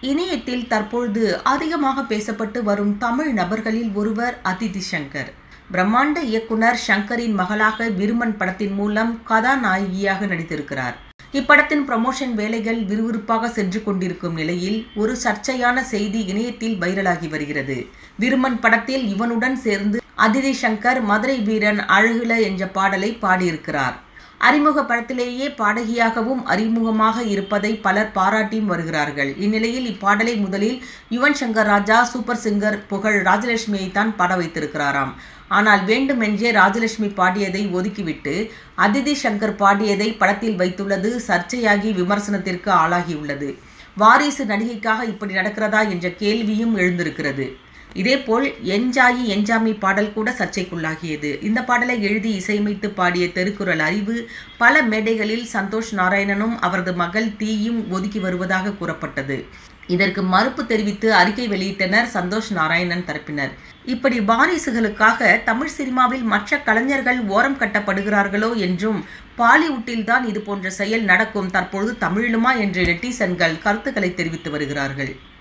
இணையத்தில் தற்பொழுது அதிகமாக பேசப்பட்டு வரும் தமிழ் நபர்களில் ஒருவர் அதிதி சங்கர் பிரம்மாண்ட இயக்குனர் சங்கரின் மகளாக விருமன் படத்தின் மூலம் கதாநாயகியாக நடித்திருக்கிறார் இப்படத்தின் ப்ரமோஷன் வேலைகள் விறுவிறுப்பாக சென்று கொண்டிருக்கும் நிலையில் ஒரு சர்ச்சையான செய்தி இணையத்தில் வைரலாகி வருகிறது விருமன் படத்தில் இவனுடன் சேர்ந்து அதிதி சங்கர் மதுரை வீரன் அழகுல என்ற பாடலை பாடியிருக்கிறார் அறிமுக படத்திலேயே பாடகியாகவும் அறிமுகமாக இருப்பதை பலர் பாராட்டியும் வருகிறார்கள் இந்நிலையில் இப்பாடலை முதலில் யுவன் சங்கர் ராஜா சூப்பர் சிங்கர் புகழ் ராஜலட்சுமியை தான் பாட வைத்திருக்கிறாராம் ஆனால் வேண்டுமென்றே ராஜலட்சுமி பாடியதை ஒதுக்கிவிட்டு அதிதி சங்கர் பாடியதை படத்தில் வைத்துள்ளது சர்ச்சையாகி விமர்சனத்திற்கு ஆளாகியுள்ளது வாரிசு நடிகைக்காக இப்படி நடக்கிறதா என்ற கேள்வியும் எழுந்திருக்கிறது இதேபோல் என்ஜாயி என்ஜாமி பாடல் கூட சர்ச்சைக்குள்ளாகியது இந்த பாடலை எழுதி இசையமைத்து பாடிய தெருக்குறள் அறிவு பல மேடைகளில் சந்தோஷ் நாராயணனும் அவரது மகள் தீயும் ஒதுக்கி வருவதாக கூறப்பட்டது இதற்கு மறுப்பு தெரிவித்து அறிக்கை வெளியிட்டனர் சந்தோஷ் நாராயணன் தரப்பினர் இப்படி வாரிசுகளுக்காக தமிழ் சினிமாவில் மற்ற கலைஞர்கள் ஓரம் கட்டப்படுகிறார்களோ என்றும் பாலிவுட்டில் தான் இது போன்ற செயல் நடக்கும் தற்பொழுது தமிழிலுமா என்று நெட்டிசன்கள் கருத்துக்களை தெரிவித்து வருகிறார்கள்